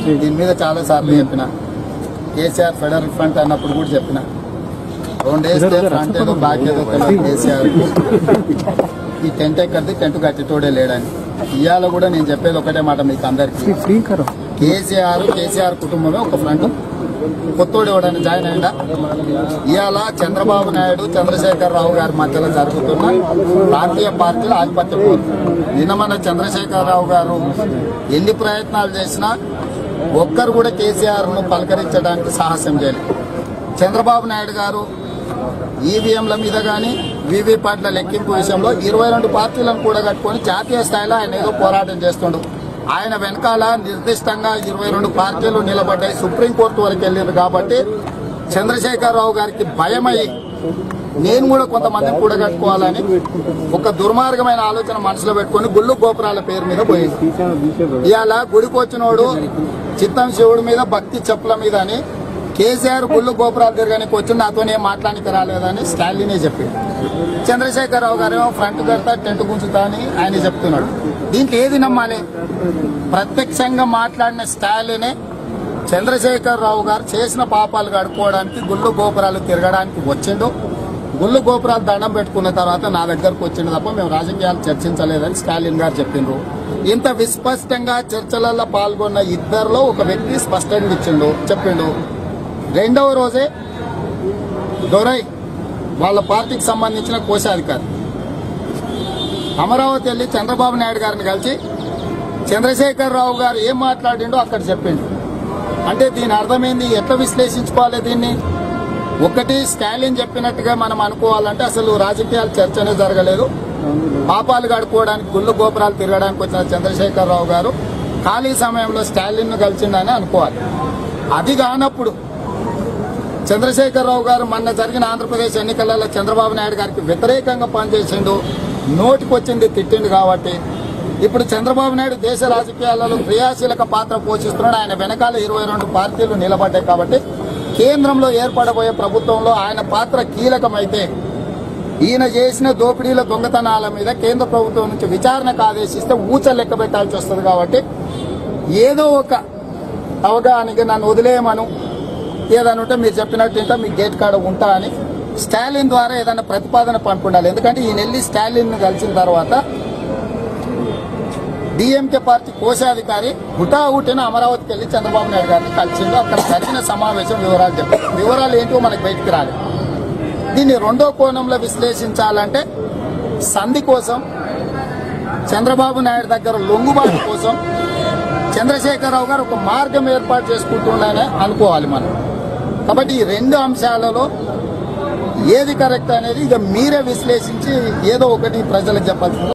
దీని మీద చాలా సార్లు చెప్పిన కేసీఆర్ ఫెడరల్ ఫ్రంట్ అన్నప్పుడు కూడా చెప్పిన రెండేస్తే ఫ్రంట్ ఏదో బ్యాక్ ఏదో తెలియదు కేసీఆర్ ఈ టెంట్ ఎక్కడిది టెంట్ కట్టితోడే లేడని ఇవాళ కూడా నేను చెప్పేది ఒకటే మాట మీకు అందరికి కేసీఆర్ కేసీఆర్ కుటుంబమే ఒక ఫ్రంట్ కొత్తోడు ఎవడని జాయిన్ అయిందా ఇవాళ చంద్రబాబు నాయుడు చంద్రశేఖర్ రావు గారి మధ్యలో జరుగుతున్న ప్రాంతీయ పార్టీల ఆధిపత్య పోరు నిన్న మన చంద్రశేఖర్ రావు గారు ఎన్ని ప్రయత్నాలు చేసినా ఒక్కరు కూడా కేసీఆర్ ను పలకరించడానికి సాహసం చేయలేదు చంద్రబాబు నాయుడు గారు ఈవీఎంల మీద కానీ వీవీప్యాట్ల లెక్కింపు విషయంలో ఇరవై రెండు పార్టీలను కూడా కట్టుకొని జాతీయ స్థాయిలో ఆయన ఏదో పోరాటం చేస్తుండు ఆయన వెనకాల నిర్దిష్టంగా ఇరవై రెండు పార్టీలు నిలబడ్డాయి సుప్రీంకోర్టు వరకు వెళ్ళారు కాబట్టి చంద్రశేఖరరావు గారికి భయమై నేను కూడా కొంతమందిని కూడా కట్టుకోవాలని ఒక దుర్మార్గమైన ఆలోచన మనసులో పెట్టుకొని గుళ్ళు గోపురాల పేరు మీద పోయింది ఇవాళ గుడికి వచ్చినోడు చిత్తం శివుడి మీద భక్తి చెప్పుల మీద అని కేసీఆర్ గుళ్ళు గోపురాలు తిరగడానికి వచ్చి నాతో ఏం మాట్లాడానికి రాలేదని స్టాలినే చెప్పింది చంద్రశేఖరరావు గారేమో ఫ్రంట్ కడతా టెంట్ గుంచుతా అని ఆయన చెప్తున్నాడు దీంట్లో ఏది నమ్మాలి ప్రత్యక్షంగా మాట్లాడిన స్టాలినే చంద్రశేఖరరావు గారు చేసిన పాపాలు కడుక్కోవడానికి గుళ్ళు గోపురాలు తిరగడానికి వచ్చిండు గుళ్ళు గోపురాలు దండం పెట్టుకున్న తర్వాత నా దగ్గరకు వచ్చిండు తప్ప మేము రాజకీయాలు చర్చించలేదని స్టాలిన్ గారు చెప్పిండ్రు ఇంత విస్పష్టంగా చర్చలలో పాల్గొన్న ఇద్దరిలో ఒక వ్యక్తి స్పష్టంగా ఇచ్చిండు చెప్పిండు రెండవ రోజే దొరై వాళ్ళ పార్టీకి సంబంధించిన కోశాధికారి అమరావతి వెళ్ళి చంద్రబాబు నాయుడు గారిని కలిసి చంద్రశేఖర్ రావు గారు ఏం మాట్లాడిండో అక్కడ చెప్పిండు అంటే దీని అర్థమైంది ఎట్లా విశ్లేషించుకోవాలి దీన్ని ఒకటి స్టాలిన్ చెప్పినట్టుగా మనం అనుకోవాలంటే అసలు రాజకీయాలు చర్చనే జరగలేదు పాపాలు కడుక్కోవడానికి గుళ్ళు గోపురాలు తిరగడానికి వచ్చిన చంద్రశేఖర్ రావు గారు ఖాళీ సమయంలో స్టాలిన్ ను కలిసిండని అనుకోవాలి అది కానప్పుడు చంద్రశేఖరరావు గారు మొన్న జరిగిన ఆంధ్రప్రదేశ్ ఎన్నికలలో చంద్రబాబు నాయుడు గారికి వ్యతిరేకంగా పనిచేసిండు నోటికొచ్చింది తిట్టిండు కాబట్టి ఇప్పుడు చంద్రబాబు నాయుడు దేశ రాజకీయాలలో క్రియాశీలక పాత్ర పోషిస్తున్నాడు ఆయన వెనకాల ఇరవై రెండు పార్టీలు నిలబడ్డాయి కాబట్టి కేంద్రంలో ఏర్పడబోయే ప్రభుత్వంలో ఆయన పాత్ర కీలకమైతే ఈయన చేసిన దోపిడీల దొంగతనాల మీద కేంద్ర ప్రభుత్వం నుంచి విచారణకు ఆదేశిస్తే ఊచ లెక్క పెట్టాల్సి వస్తుంది కాబట్టి ఏదో ఒక అవగాహనకి నన్ను వదిలేయమను ఏదైనా ఉంటే మీరు చెప్పినట్టు ఇంత మీ గేట్ కాడ ఉంటా అని స్టాలిన్ ద్వారా ఏదైనా ప్రతిపాదన పంపుండాలి ఎందుకంటే ఈయన వెళ్ళి స్టాలిన్ కలిసిన తర్వాత డిఎంకే పార్టీ కోశాధికారి హుటాహుటిన అమరావతికి వెళ్లి చంద్రబాబు నాయుడు గారిని కలిసిండు అక్కడ జరిగిన సమావేశం వివరాలు చెప్పారు వివరాలు ఏంటో మనకు బయటికి రాలేదు దీన్ని రెండో కోణంలో విశ్లేషించాలంటే సంధి కోసం చంద్రబాబు నాయుడు దగ్గర లొంగుబాటు కోసం చంద్రశేఖరరావు గారు ఒక మార్గం ఏర్పాటు చేసుకుంటుండనే అనుకోవాలి మనం కాబట్టి ఈ రెండు అంశాలలో ఏది కరెక్ట్ అనేది ఇక మీరే విశ్లేషించి ఏదో ఒకటి ప్రజలకు చెప్పాల్సింది